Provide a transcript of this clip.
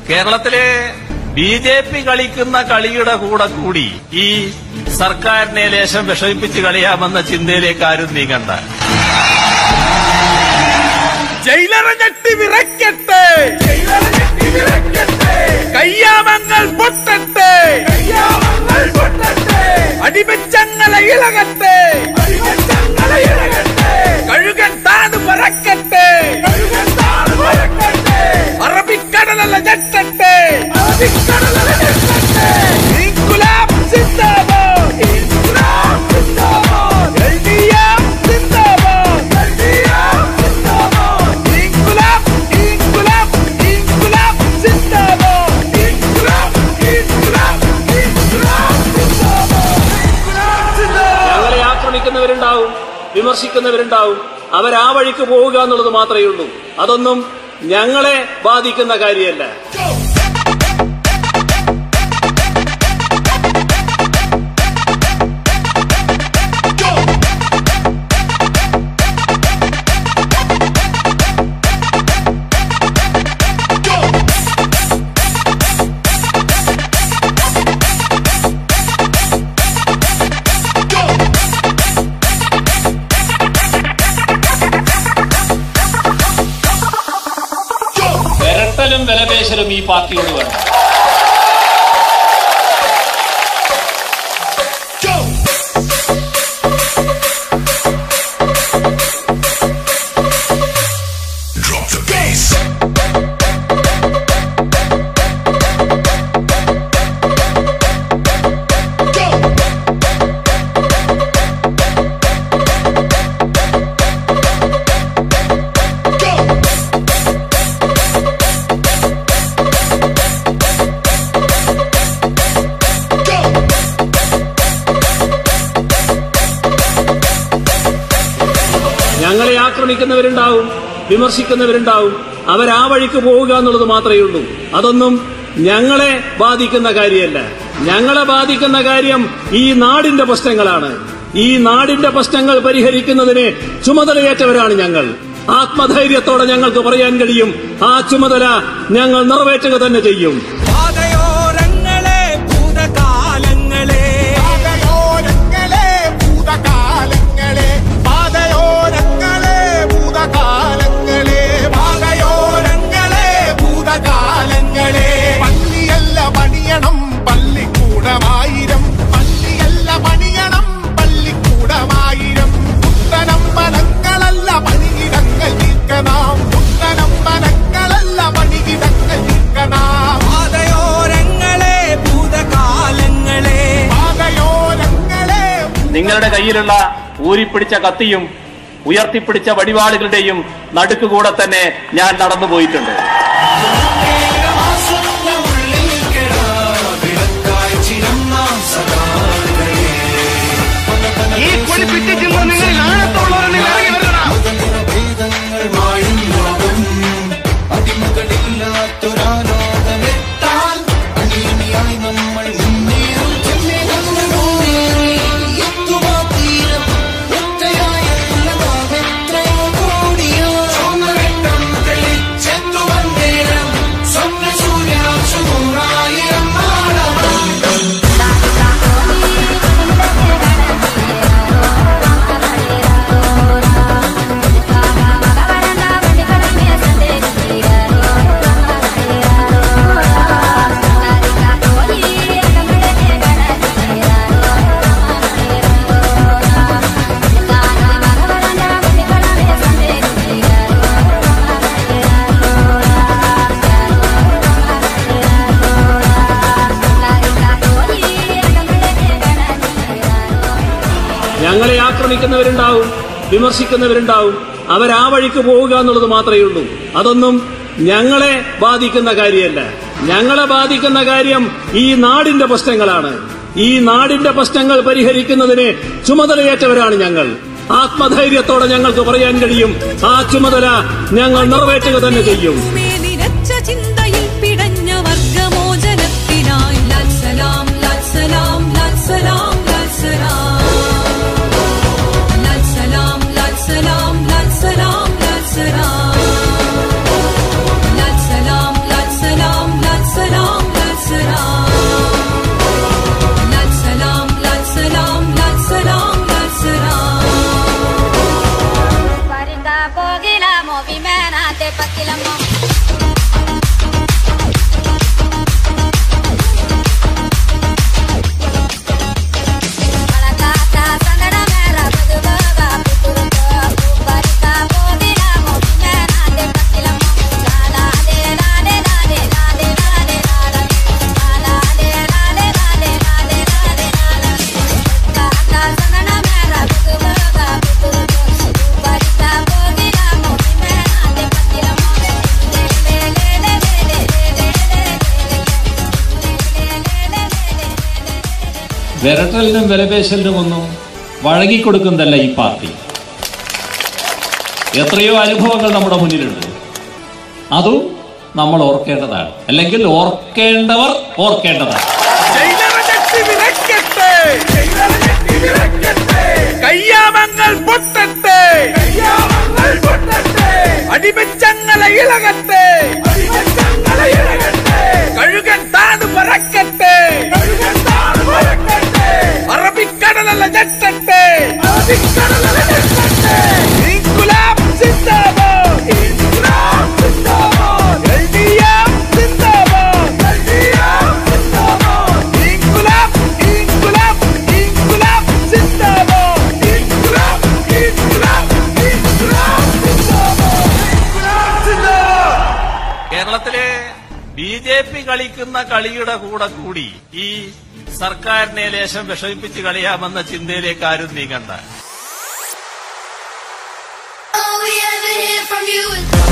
കേരളത്തിലെ B J P കളിക്കുന്ന കളിയുടെ കൂടെ കൂടി ഈ സർക്കാരിനെ ലേശം വിഷമിപ്പിച്ച് കളിയാമെന്ന ചിന്തയിലേക്ക് ആരും നീങ്ങണ്ട ജയിലറ ഞെട്ടി വിറയ്ക്കട്ടെ കയ്യാമങ്ങൾ പൊട്ടട്ടെ അടിമച്ചങ്ങളെ ഇളകട്ടെ കഴുകൻ താത് പറക്കട്ടെ അറബിക്കടലല്ല ഞെട്ടട്ടെ ഇൻകുലാബ് സിന്ദാബാദ് ഇൻകുലാബ് സിന്ദാബാദ് എൽഡിഎഫ് സിന്ദാബാദ് എൽഡിഎഫ് സിന്ദാബാദ് ഇൻകുലാബ് ഇൻകുലാബ് ഇൻകുലാബ് സിന്ദാബാദ് ഇൻകുലാബ് ഇൻകുലാബ് ഇൻകുലാബ് സിന്ദാബാദ് ഞങ്ങളെ ആക്രമിക്കുന്നവരുണ്ടാവും വിമർശിക്കുന്നവരുണ്ടാവും അവരാ വഴിക്ക് പോവുക എന്നുള്ളത് മാത്രമേ ഉള്ളൂ അതൊന്നും ഞങ്ങളെ ബാധിക്കുന്ന കാര്യമല്ല വിരട്ടലും വിലപേശലും ഈ പാർട്ടിയോട് വേണം Drop the bass. ഞങ്ങളെ ആക്രമിക്കുന്നവരുണ്ടാവും വിമർശിക്കുന്നവരുണ്ടാവും അവരാ വഴിക്ക് പോവുക എന്നുള്ളത് മാത്രമേ ഉള്ളൂ അതൊന്നും ഞങ്ങളെ ബാധിക്കുന്ന കാര്യമല്ല ഞങ്ങളെ ബാധിക്കുന്ന കാര്യം ഈ നാടിന്റെ പ്രശ്നങ്ങളാണ് ഈ നാടിന്റെ പ്രശ്നങ്ങൾ പരിഹരിക്കുന്നതിന് ചുമതലയേറ്റവരാണ് ഞങ്ങൾ ആത്മധൈര്യത്തോടെ ഞങ്ങൾക്ക് പറയാൻ കഴിയും ആ ചുമതല ഞങ്ങൾ നിറവേറ്റുക തന്നെ ചെയ്യും പാതയോരങ്ങളെ ഭൂതകാലങ്ങളെ പാതയോരങ്ങളെ ഭൂതകാലങ്ങളെ പാതയോരങ്ങളെ ഭൂതകാലങ്ങളെ പാതയോരങ്ങളെ ഭൂതകാലങ്ങളെ പള്ളിയല്ല പണിയണം പള്ളിക്കൂടമായിരം പള്ളിയല്ല പണിയണം പള്ളിക്കൂടമായിരം പുത്തനമ്പലങ്ങളല്ല പണിയിടങ്ങൾ നീക്കനാം പുത്തനമ്പലങ്ങളല്ല പണിയിടങ്ങൾ നീക്കനാം പാതയോരങ്ങളെ ഭൂതകാലങ്ങളെ പാതയോരങ്ങളെ നിങ്ങളുടെ കയ്യിലുള്ള ഊരിപ്പിടിച്ച കത്തിയും ഉയർത്തിപ്പിടിച്ച വടിവാളുകളുടെയും നടുക്കുകൂടെ തന്നെ ഞാൻ നടന്നു പോയിട്ടുണ്ട് ഈ കൊടി പിറ്റിച്ചിരുന്ന നിങ്ങൾ നാണത്തോളം നിങ്ങൾ ഇറങ്ങി വരണം ഞങ്ങളെ ആക്രമിക്കുന്നവരുണ്ടാവും വിമർശിക്കുന്നവരുണ്ടാവും അവരാ വഴിക്ക് പോവുക എന്നുള്ളത് മാത്രമേ ഉള്ളൂ അതൊന്നും ഞങ്ങളെ ബാധിക്കുന്ന കാര്യമല്ല ഞങ്ങളെ ബാധിക്കുന്ന കാര്യം ഈ നാടിന്റെ പ്രശ്നങ്ങളാണ് ഈ നാടിന്റെ പ്രശ്നങ്ങൾ പരിഹരിക്കുന്നതിന് ചുമതലയേറ്റവരാണ് ഞങ്ങൾ ആത്മധൈര്യത്തോടെ ഞങ്ങൾക്ക് പറയാൻ കഴിയും ആ ചുമതല ഞങ്ങൾ നിറവേറ്റുക തന്നെ ചെയ്യും നിരച്ച ചിന്തയിൽ പിടഞ്ഞ വർഗമോചനത്തിനായി ലാൽസലാം ലാൽസലാം ലാൽസലാം ലാൽസലാം ലാൽസലാം ലാൽസലാം ലാൽസലാം ലാൽസലാം ലാൽസലാം ലാൽസലാം വിരട്ടലിനും വിലപേശലിനും ഒന്നും വഴങ്ങിക്കൊടുക്കുന്നതല്ല ഈ പാർട്ടി എത്രയോ അനുഭവങ്ങൾ നമ്മുടെ മുന്നിലുണ്ട് അതും നമ്മൾ ഓർക്കേണ്ടതാണ് അല്ലെങ്കിൽ ഓർക്കേണ്ടവർ ഓർക്കേണ്ടതാണ് കയ്യാമങ്ങൾ പൊട്ടട്ടെ അടിമച്ചങ്ങളെ ഇളകട്ടെ കഴുകൻ താത് പറക്കട്ടെ അറബിക്കടലല്ല ഞെട്ടട്ടെ ഇൻകുലാബ് സിന്ദാബാദ് ഇൻകുലാബ് സിന്ദാബാദ് എൽഡിഎഫ് സിന്ദാബാദ് എൽഡിഎഫ് സിന്ദാബാദ് ഇൻകുലാബ് ഇൻകുലാബ് ഇൻകുലാബ് സിന്ദാബാദ് ഇൻകുലാബ് ഇൻകുലാബ് ഇൻകുലാബ് സിന്ദാബാദ് ഇൻകുലാബ് സിന്ദാബാദ് കേരളത്തിലെ ബി ജെ പി കളിക്കുന്ന കളിയുടെ കൂടെ കൂടി ഈ സർക്കാരിനെ ലേശം വിഷമിപ്പിച്ച് കളിയാമെന്ന ചിന്തയിലേക്ക് ആരും നീങ്ങണ്ട All we ever hear from you is